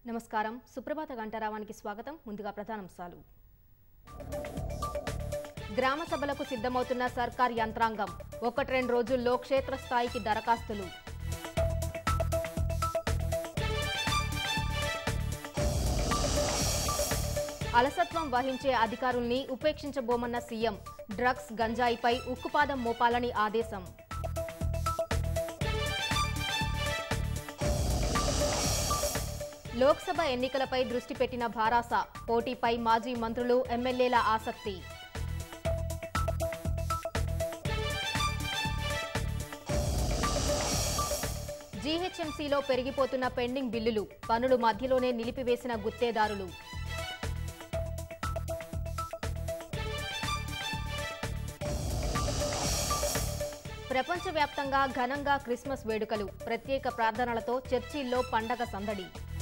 నమస్కారం సుప్రభాత గంటారావానికి స్వాగతం ముందుగా ప్రధానాంశాలు గ్రామ సభలకు సిద్ధమవుతున్న సర్కార్ యంత్రాంగం ఒకటి రెండు రోజుల్లో క్షేత్రస్థాయికి దరఖాస్తులు అలసత్వం వహించే అధికారుల్ని ఉపేక్షించబోమన్న సీఎం డ్రగ్స్ గంజాయిపై ఉక్కుపాదం మోపాలని ఆదేశం లోక్సభ ఎన్నికలపై దృష్టి పెట్టిన భారాస పోటీపై మాజీ మంత్రులు ఎమ్మెల్యేల ఆసక్తి జీహెచ్ఎంసీలో పెరిగిపోతున్న పెండింగ్ బిల్లులు పనులు మధ్యలోనే నిలిపివేసిన గుత్తేదారులు ప్రపంచవ్యాప్తంగా ఘనంగా క్రిస్మస్ వేడుకలు ప్రత్యేక ప్రార్థనలతో చర్చిల్లో పండగ సందడి